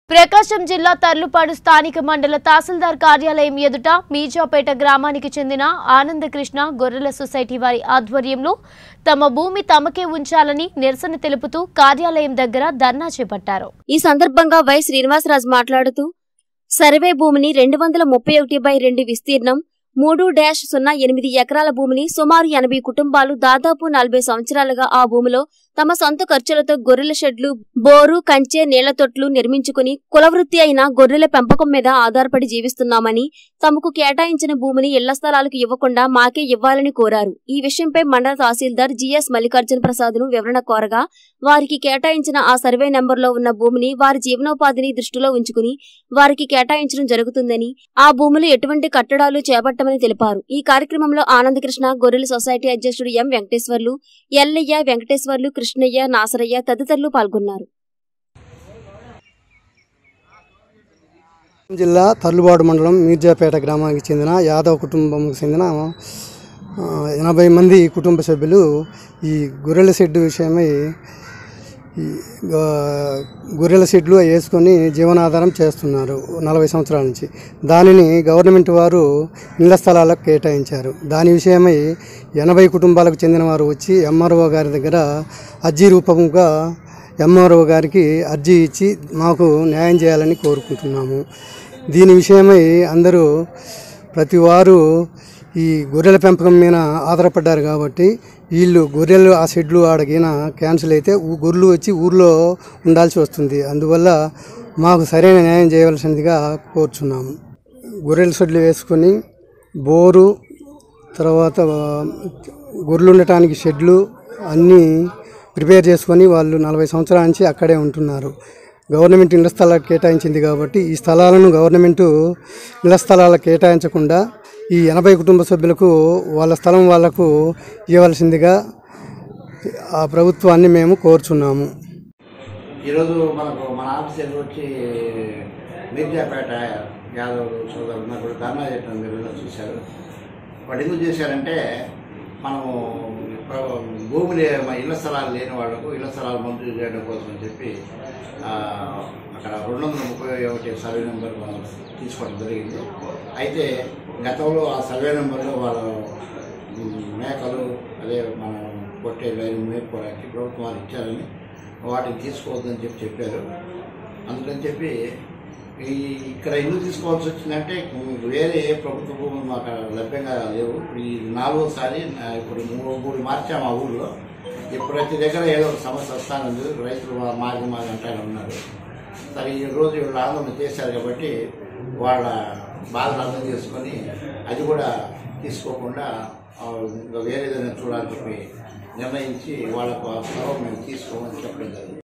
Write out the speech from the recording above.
ప్రకాశం జిల్లా తర్లుపాడు స్థానిక మండల తహసీల్దార్ కార్యాలయం ఎదుట మీజాపేట గ్రామానికి చెందిన ఆనందకృష్ణ గొర్రెల సొసైటీ వారి ఆధ్వర్యంలో తమ భూమి తమకే ఉంచాలని నిరసన తెలుపుతూ కార్యాలయం దగ్గర ధర్నా చేపట్టారు ఈ సందర్భంగా వై శ్రీనివాసరాజు మాట్లాడుతూ సర్వే భూమిని రెండు వందల ముప్పై ఒకటి బై రెండు విస్తీర్ణం మూడు డాష్ సున్నా ఎనిమిది ఎకరాల భూమిని సుమారు ఎనభై కుటుంబాలు దాదాపు నలభై సంవత్సరాలుగా ఆ భూమిలో తమ సొంత ఖర్చులతో గొర్రెల షెడ్లు బోరు కంచె నీళ్ల తొట్లు నిర్మించుకుని కులవృత్తి అయిన గొర్రెల పెంపకం మీద ఆధారపడి జీవిస్తున్నామని తమకు కేటాయించిన భూమిని ఇళ్ల స్థలాలకు ఇవ్వకుండా మాకే ఇవ్వాలని కోరారు ఈ విషయంపై మండల తహసీల్దార్ జిఎస్ మల్లికార్జున ప్రసాద్ ను వివరణ కోరగా వారికి కేటాయించిన ఆ సర్వే నెంబర్లో ఉన్న భూమిని వారి జీవనోపాధిని దృష్టిలో ఉంచుకుని వారికి కేటాయించడం జరుగుతుందని ఆ భూమిలో ఎటువంటి కట్టడాలు చేపట్టమని తెలిపారు ఈ కార్యక్రమంలో ఆనందకృష్ణ గొర్రెల సొసైటీ అధ్యక్షుడు ఎం వెంకటేశ్వర్లు ఎల్లయ్య వెంకటేశ్వర్లు కృష్ణయ్య నాసరయ్య తదితరులు పాల్గొన్నారు జిల్లా తర్లుబాడు మండలం మీర్జాపేట గ్రామానికి చెందిన యాదవ్ కుటుంబంకి చెందిన ఆ, ఎనభై మంది కుటుంబ సభ్యులు ఈ గొర్రెల షెడ్డు విషయమై ఈ ఆ, గొర్రెల షెడ్లు వేసుకొని జీవనాధారం చేస్తున్నారు నలభై సంవత్సరాల నుంచి దానిని గవర్నమెంట్ వారు ఇళ్ల స్థలాలకు కేటాయించారు దాని విషయమై ఎనభై కుటుంబాలకు చెందిన వారు వచ్చి ఎంఆర్ఓ గారి దగ్గర అర్జీ రూపంగా ఎంఆర్ఓ గారికి అర్జీ ఇచ్చి మాకు న్యాయం చేయాలని కోరుకుంటున్నాము దీని విషయమై అందరూ ప్రతి వారు ఈ గొర్రెల పెంపకం మీద ఆధారపడ్డారు కాబట్టి వీళ్ళు గొర్రెలు ఆ షెడ్లు ఆడగిన క్యాన్సిల్ అయితే ఊ- గొర్రెలు వచ్చి ఊర్లో ఉండాల్సి వస్తుంది అందువల్ల మాకు సరైన న్యాయం చేయవలసిందిగా కోరుచున్నాము గొర్రెల షెడ్లు వేసుకొని బోరు తర్వాత గొర్రెలు ఉండటానికి షెడ్లు అన్నీ ప్రిపేర్ చేసుకొని వాళ్ళు నలభై సంవత్సరాల నుంచి అక్కడే ఉంటున్నారు గవర్నమెంట్ ఇళ్ల స్థలాలకు కేటాయించింది కాబట్టి ఈ స్థలాలను గవర్నమెంట్ ఇళ్ల స్థలాలకు కేటాయించకుండా ఈ ఎనభై కుటుంబ సభ్యులకు వాళ్ళ స్థలం వాళ్లకు ఇవ్వవలసిందిగా ఆ ప్రభుత్వాన్ని మేము కోరుచున్నాము ఈరోజు మనకు మన ఆఫీస్ ఎదురు వచ్చి మిర్జాపేట యాదవ్ సోదరులు ఉన్నప్పుడు ధర్నా చేయడం మీరు చూశారు వాడు ఎందుకు చేశారంటే మనము ప్ర- భూమి లే మన ఇళ్ల స్థలాలు లేని వాళ్ళకు ఇళ్ల స్థలాలు మంజూరు చేయడం కోసం అని చెప్పి ఆ, అక్కడ రెండు వందల ముప్పై ఒకటి సర్వే నెంబర్ మనం తీసుకోవడం జరిగింది అయితే గతంలో ఆ సర్వే నెంబర్లో వాళ్ళ ఉమ్, మేకలు అదే మన పొట్టేళ్ళు అవి మేపుకోవడానికి ప్రభుత్వం వారు ఇచ్చారని వాటిని తీసుకోవద్దని చెప్పి చెప్పారు అందుకని చెప్పి ఈ ఇక్కడ ఎందుకు తీసుకోవాల్సి వచ్చిందంటే వేరే ఏ ప్రభుత్వ భూములు మాకు లభ్యంగా లేవు ఇప్పుడు ఈ నాలుగోసారి నా- ఇప్పుడు మూడు మూడు మార్చాము ఆ ఊళ్ళో ఈ ప్రతి దగ్గర ఏదో ఒక సమస్య వస్తానుంది రైతులు మా- మాది మాది అంటానే ఉన్నారు సరే ఈ రోజు వీళ్ళు ఆందోళన చేశారు కాబట్టి వాళ్ళ బాధలు అర్థం చేసుకొని అది కూడా తీసుకోకుండా ఆ, ఇంకా వేరేదైనా చూడాలని చెప్పి నిర్ణయించి వాళ్ళకు ఆ స్థలం మేము తీసుకోమని చెప్పడం జరిగింది